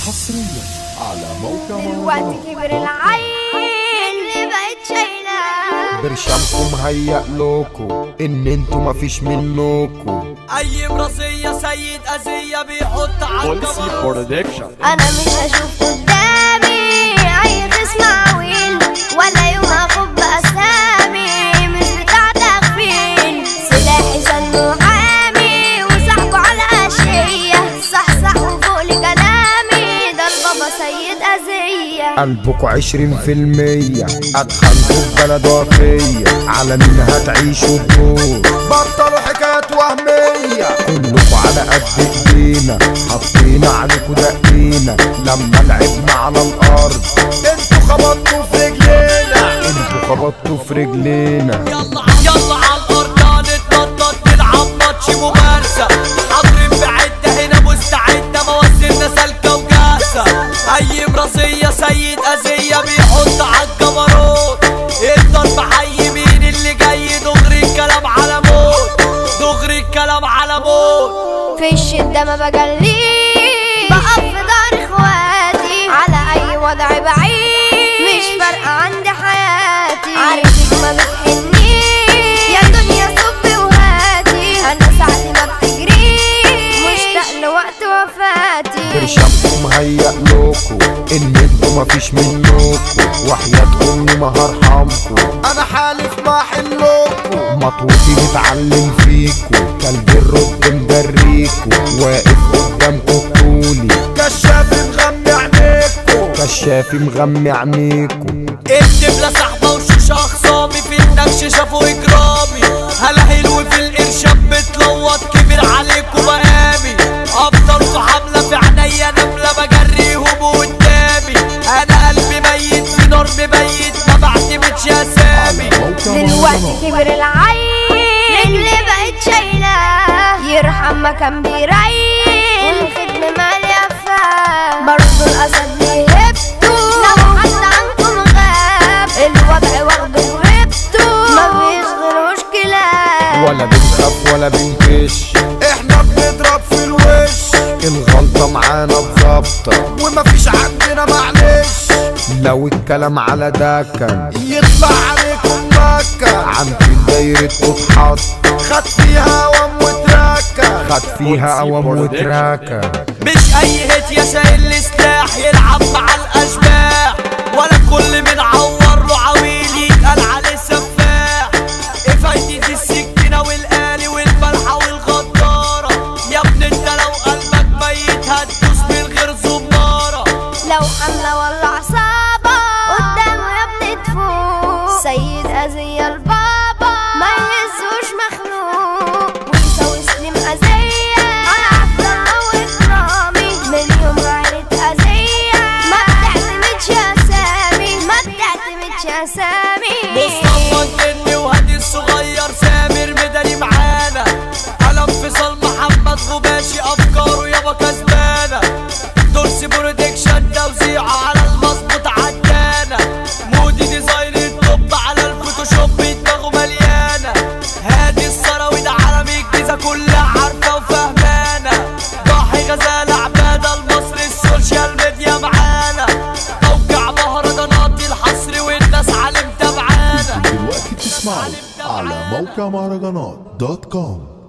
حصريا على موقع دلوقتي مهرجانات كبر العين اللي بقت شايلة برشامكم هيأ لكم ان انتوا مفيش منكم اي مرازية سيد اذية بيحط على الكبر انا مش هشوف قدامي اي خصم عويل ولا يوم اخب اسامي مش بتاع تغفيل سلاحي سنه حامي وصاحبه على اشية صح صح وفوق لكلامي ده البابا سيد اذية قلبكوا عشرين في المية ادخلكوا في بلد وفية على مين هتعيشوا الدور بطلوا حكايات وهمية كلكوا على قد ايدينا حطينا عليكوا دقينا لما لعبنا على الارض انتوا خبطتوا في رجلينا انتوا خبطتوا في رجلينا يلا يلا على الارض نتنطط نلعب ماتش ممارسة حاضرين بعدة هنا مستعدة مواسمنا سالكة وجاهزة اي مرازية سيد اذية بيحط على الجبروت الضرب حي مين اللي جاي دغري الكلام على موت دغري الكلام على موت في الشدة ما بجليش بقف في دار اخواتي على اي وضع بعيش مش فارقة عندي حياتي عارفك ما بتحنيش يا دنيا صب وهاتي انا ساعتي ما بتجريش مشتاق لوقت وفاتي برشامكم هيأ لكم ان انتوا مفيش منكم وحياة امي ما هرحمكم انا حالف ما حلكم مطوتي متعلم فيكم كلب الرد مجريكم واقف قدامكم طولي كشافي مغمي عينيكم كشافي مغمي عينيكم الدبلة صاحبة وشيشة خصامي في النكش شافوا اجرامي هلا حلو في الارشاد بتلوط كبير عليكوا مقامي افضلكوا حاملة في عينيا نملة بجريهم قدامي انا قلبي ميت في نار مبيت ما بعتمدش اسامي دلوقتي كبر العين رجلي بقت شايلة يرحم ما كان بيريح والختم مالية فاه برضه الأسد ليه هبته لو حد عنكم غاب الوضع واخده وهبته ما فيش غير مشكلة ولا بنخاف ولا بنكش احنا بنضرب في الوش الغلطة معانا بظبطة ومفيش عندنا معلش لو الكلام على ده كان يطلع عليكم مكة عندي دايرة اتحط خد فيها قوام وتراكة خد فيها قوام وتراكة مش اي هيت يا شايل سلاح يلعب مع الاشباح ولا كل من عور له عويل يتقال عليه سفاح ايه فايدة السكينة والآلي والملحة والغدارة يا ابني انت لو قلبك ميت هتدوس من غير زمارة لو حملة ولا عصابة قدامه يا ابني تفوق سيد أذية البابا ما يهزوش مخلوق ويساوي سليم أذية أنا عبدالله وإكرامي من يوم عيلة أذية ما بتعتمدش أسامي ما بتعتمدش أسامي مصطفى الجني وهادي الصغير سامر مدني معانا قلم فيصل محمد غباشي افكاره يابا كسبانه دورسي برودكشن توزيعه على المظبوط عدانه مودي ديزاين التوب على الفوتوشوب دماغه مليانه هادي الثروي ده عالمي الجيزه كلها عارفه وفهمانه ضاحي غزاله عباده المصري السوشيال ميديا معانا موقع مهرجانات الحصري والناس عالم تبعانا دلوقتي بتسمعوا على موقع مهرجانات دوت كوم